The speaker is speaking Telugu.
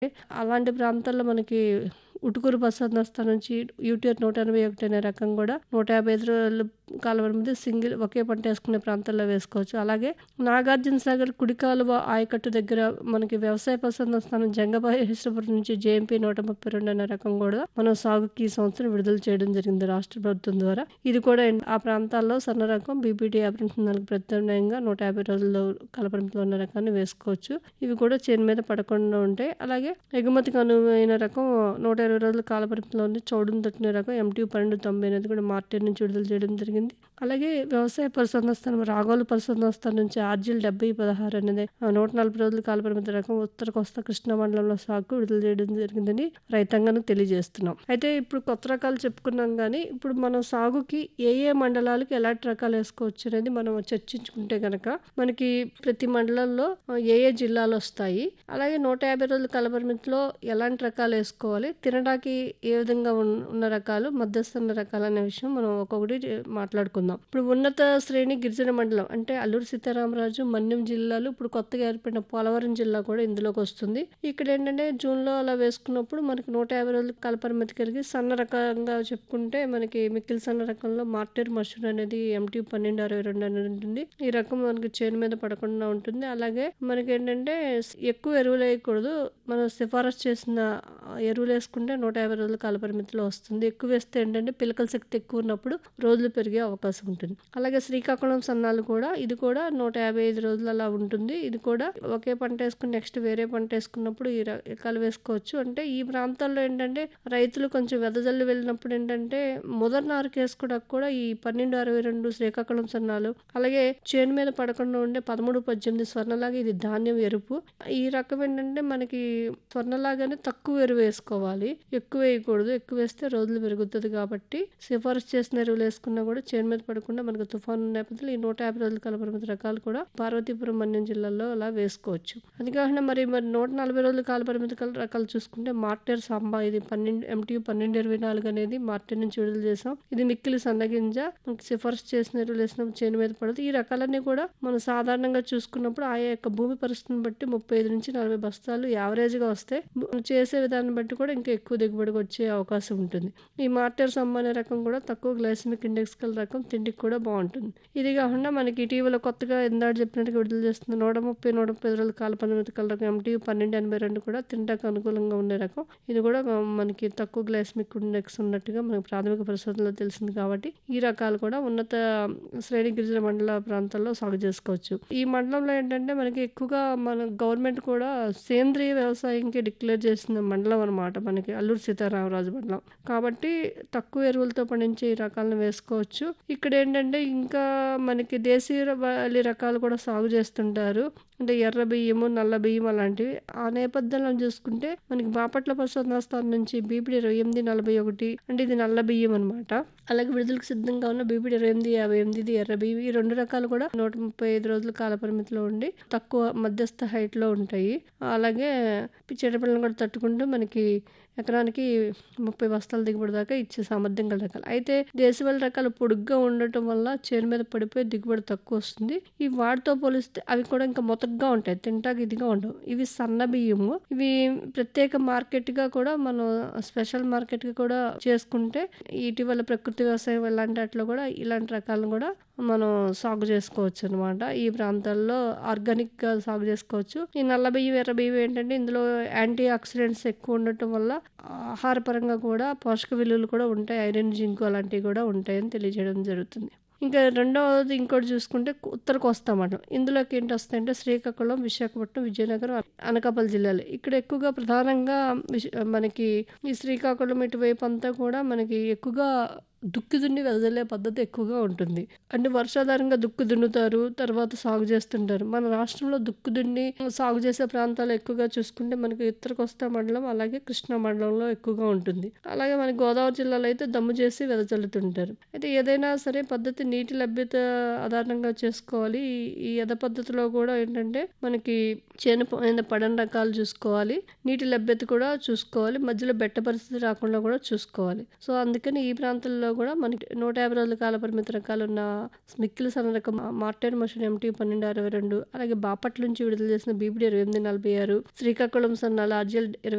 అలాంటి ప్రాంతాల్లో మనకి ఉటుకూరు బసవనస్థ నుంచి యూటీఆర్ 181 అనే రకం కూడా 155 రోజులు కాలం మీద సింగిల్ ఒకే పంట వేసుకునే ప్రాంతాల్లో వేసుకోవచ్చు. అలాగే నాగార్జున సాగర్ కుడి కాలువ ఆయకట్టు దగ్గర మనకి వ్యవసాయ పరిశోధన స్థానం జంగమహేశ్వరపురం నుంచి జేఎంపీ 132 అనే రకం కూడా మనం సాగుకి ఈ సంవత్సరం విడుదల చేయడం జరిగింది రాష్ట్ర ప్రభుత్వం ద్వారా. ఇది కూడా ఆ ప్రాంతాల్లో సన్న రకం బీపీటీ 54కి ప్రత్యామ్నాయంగా 150 రోజుల్లో కాలపరిమితిలో ఉన్న రకాన్ని వేసుకోవచ్చు. ఇవి కూడా చేను మీద పడకుండా ఉంటాయి. అలాగే ఎగుమతికి అనువైన రకం 120 రోజుల కాలపరిమితిలో ఉంది చౌడును తట్టిన రకం ఎంటీ 1290 అనేది కూడా మార్కెట్ నుంచి విడుదల చేయడం జరిగింది. అలాగే వ్యవసాయ పరిశోధన స్థానం రాఘోలు పరిశోధన స్థానం నుంచి ఆర్జిల్ 7016 అనేది 140 రోజుల కాలపరిమితి రకం ఉత్తర కోస్తా కృష్ణా మండలంలో సాగుకు విడుదల చేయడం జరిగిందని రైతాంగానికి తెలియజేస్తున్నాం. అయితే ఇప్పుడు కొత్త రకాలు చెప్పుకున్నాం గానీ ఇప్పుడు మనం సాగుకి ఏ ఏ మండలాలకు ఎలాంటి రకాలు వేసుకోవచ్చు అనేది మనం చర్చించుకుంటే గనక మనకి ప్రతి మండలంలో ఏ ఏ జిల్లాలు వస్తాయి. అలాగే 150 రోజుల కాలపరిమితిలో ఎలాంటి రకాలు వేసుకోవాలి. తినడానికి ఏ విధంగా ఉన్న రకాలు మధ్యస్థ రకాలు అనే విషయం మనం ఒక్కొక్కటి మాట్లాడుకుందాం. ఇప్పుడు ఉన్నత శ్రేణి గిరిజన మండలం అంటే అల్లూరి సీతారామరాజు మన్యం జిల్లాలు ఇప్పుడు కొత్తగా ఏర్పడిన పోలవరం జిల్లా కూడా ఇందులోకి వస్తుంది. ఇక్కడ ఏంటంటే జూన్‌లో అలా వేసుకున్నప్పుడు మనకి 150 రోజుల కాలపరిమితి కలిగి సన్న రకంగా చెప్పుకుంటే మనకి మిక్కిలి సన్న రకంలో మార్టెర్ మషూర్ అనేది ఎంటీ 1262 అనేది ఉంటుంది. ఈ రకం మనకి చేను మీద పడకుండా ఉంటుంది. అలాగే మనకేంటంటే ఎక్కువ ఎరువులు వేయకూడదు. మనం సిఫారసు చేసిన ఎరువులు వేసుకుంటే 150 రోజుల కాలపరిమితిలో వస్తుంది. ఎక్కువ వేస్తే ఏంటంటే పిలకల శక్తి ఎక్కువ ఉన్నప్పుడు రోజులు పెరిగే అవకాశం ఉంటుంది. అలాగే శ్రీకాకుళం సన్నాలు కూడా ఇది కూడా 155 రోజులు అలా ఉంటుంది. ఇది కూడా ఒకే పంట వేసుకుని నెక్స్ట్ వేరే పంట వేసుకున్నప్పుడు ఈ రకాలు వేసుకోవచ్చు. అంటే ఈ ప్రాంతాల్లో ఏంటంటే రైతులు కొంచెం వెదజల్లి వెళ్ళినప్పుడు ఏంటంటే ముదర నారుకు వేసుకోవడానికి కూడా ఈ 1262 శ్రీకాకుళం సన్నాలు అలాగే చేను మీద పడకుండా ఉండే 1318 స్వర్ణలాగా ఇది ధాన్యం ఎరుపు. ఈ రకం ఏంటంటే మనకి స్వర్ణలాగానే తక్కువ ఎరువు వేసుకోవాలి. ఎక్కువ వేయకూడదు. ఎక్కువ వేస్తే రోజులు పెరుగుతది కాబట్టి సిఫారసు చేసిన ఎరువులు వేసుకున్నా కూడా చేను మీద పడకుండా మనకు తుఫాను నేపథ్యంలో ఈ 150 రోజుల కాలపరిమితి రకాలు కూడా పార్వతీపురం మన్యం జిల్లాలో అలా వేసుకోవచ్చు. అది కాకుండా మరి మరి 140 రోజుల కాలపరిమితి కల రకాలు చూసుకుంటే మార్టెర్ సాంబా ఇది 12 ఎంటీ 1224 అనేది మార్టెర్ నుంచి విడుదల చేసాం. ఇది మిక్కిలి సన్నగింజ మనకి సిఫారసు చేసిన ఎరువులు వేసినప్పుడు చేను మీద పడదు. ఈ రకాలన్నీ కూడా మనం సాధారణంగా చూసుకున్నప్పుడు ఆయా యొక్క భూమి పరిస్థితిని బట్టి 35-40 బస్తాలు యావరేజ్‌గా వస్తాయి. చేసే విధానం బట్టి కూడా ఇంకా ఎక్కువ దిగుబడి వచ్చే అవకాశం ఉంటుంది. ఈ మార్టెర్ సాంబా అనే రకం కూడా తక్కువ గ్లైసెమిక్ ఇండెక్స్ గల రకం తిండికి కూడా బాగుంటుంది. ఇది కాకుండా మనకి ఇటీవల కొత్తగా ఇందాక చెప్పినట్టుగా విడుదల చేస్తున్న 130, 135 రోజుల కాలపరిమితి కల రకం ఎంటీ 1282 కూడా తినడానికి అనుకూలంగా ఉండే రకం. ఇది కూడా మనకి తక్కువ గ్లైసెమిక్ ఇండెక్స్ ఉన్నట్టుగా మనకి ప్రాథమిక పరిశోధనలో తెలిసింది కాబట్టి ఈ రకాలు కూడా ఉన్నత శ్రేణి గిరిజన మండల ప్రాంతాల్లో సాగు చేసుకోవచ్చు. ఈ మండలంలో ఏంటంటే మనకి ఎక్కువగా మన గవర్నమెంట్ కూడా సేంద్రియ వ్యవసాయంకి డిక్లేర్ చేసిన మండలం అనమాట మనకి అల్లూరి సీతారామరాజు మండలం. కాబట్టి తక్కువ ఎరువులతో పండించే ఈ రకాలను వేసుకోవచ్చు. ఇక్కడ ఏంటంటే ఇంకా మనకి దేశీయవాళీ రకాలు కూడా సాగు చేస్తుంటారు. అంటే ఎర్ర బియ్యము, నల్ల బియ్యం అలాంటివి. ఆ నేపథ్యంలో చూసుకుంటే మనకి బాపట్ల పరిశోధనా స్థానం నుంచి బీపీడీ 2841 అంటే ఇది నల్ల బియ్యం అనమాట. అలాగే విడుదలకు సిద్ధంగా ఉన్న బీపీడీ 2858 ఇది ఎర్ర బియ్యం. ఈ రెండు రకాలు కూడా 135 రోజుల కాలపరిమితిలో ఉండి తక్కువ మధ్యస్థ హైట్‌లో ఉంటాయి. అలాగే చీడపీడలను కూడా తట్టుకుంటూ మనకి ఎకరానికి 30 బస్తాల దిగుబడి దాకా ఇచ్చే సామర్థ్యం గల రకాలు. అయితే దేశవాళీ రకాలు పొడుగ్గా ఉండటం వల్ల చేను మీద పడిపోయి దిగుబడి తక్కువ వస్తుంది. ఇవి వాటితో పోలిస్తే అవి కూడా ఇంకా మొతగ్గా ఉంటాయి. తినటానికి ఇదిగా ఉండవు. ఇవి సన్న బియ్యము. ఇవి ప్రత్యేక మార్కెట్‌గా కూడా మనం స్పెషల్ మార్కెట్‌గా కూడా చేసుకుంటే ఇటీవల ప్రకృతి వ్యవసాయం ఇలాంటి వాటిలో కూడా ఇలాంటి రకాలను కూడా మనం సాగు చేసుకోవచ్చు అనమాట. ఈ ప్రాంతాల్లో ఆర్గానిక్‌గా సాగు చేసుకోవచ్చు. ఈ నల్ల బియ్యం, ఎర్ర బియ్యం ఏంటంటే ఇందులో యాంటీ ఆక్సిడెంట్స్ ఎక్కువ ఉండటం వల్ల ఆహారపరంగా కూడా పోషక విలువలు కూడా ఉంటాయి. ఐరన్, జింక్ అలాంటివి కూడా ఉంటాయని తెలియజేయడం జరుగుతుంది. ఇంకా రెండవది ఇంకోటి చూసుకుంటే ఉత్తర కోస్తా మండలం. ఇందులోకి ఏంటి వస్తాయంటే శ్రీకాకుళం, విశాఖపట్నం, విజయనగరం, అనకాపల్లి జిల్లాలు. ఇక్కడ ఎక్కువగా ప్రధానంగా విశ్ మనకి ఈ శ్రీకాకుళం ఇటువైపు అంతా కూడా మనకి ఎక్కువగా దుక్కి దున్ని వెదజల్లే పద్ధతి ఎక్కువగా ఉంటుంది. అంటే వర్షాధారంగా దుక్కి దున్నుతారు. తర్వాత సాగు చేస్తుంటారు. మన రాష్ట్రంలో దుక్కి దున్ని సాగు చేసే ప్రాంతాలు ఎక్కువగా చూసుకుంటే మనకి ఉత్తర కోస్తా మండలం అలాగే కృష్ణా మండలంలో ఎక్కువగా ఉంటుంది. అలాగే మన గోదావరి జిల్లాలో అయితే దమ్ము చేసి వెదజల్లుతుంటారు. అయితే ఏదైనా సరే పద్ధతి నీటి లభ్యత ఆధారంగా చేసుకోవాలి. ఈ యథ పద్ధతిలో కూడా ఏంటంటే మనకి చేను మీద పడని రకాలు చూసుకోవాలి. నీటి లభ్యత కూడా చూసుకోవాలి. మధ్యలో బెట్ట పరిస్థితి రాకుండా కూడా చూసుకోవాలి. సో అందుకని ఈ ప్రాంతాల్లో కూడా మనకి 150 రోజుల కాలపరిమితి రకాలున్న మిక్కిలి సన్న రకం మార్టెర్ మషూర్ ఎంటీ 1262 అలాగే బాపట్ల నుంచి విడుదల చేసిన బీపీడీ 2846 శ్రీకాకుళం సన్నాలు ఆర్జీఎల్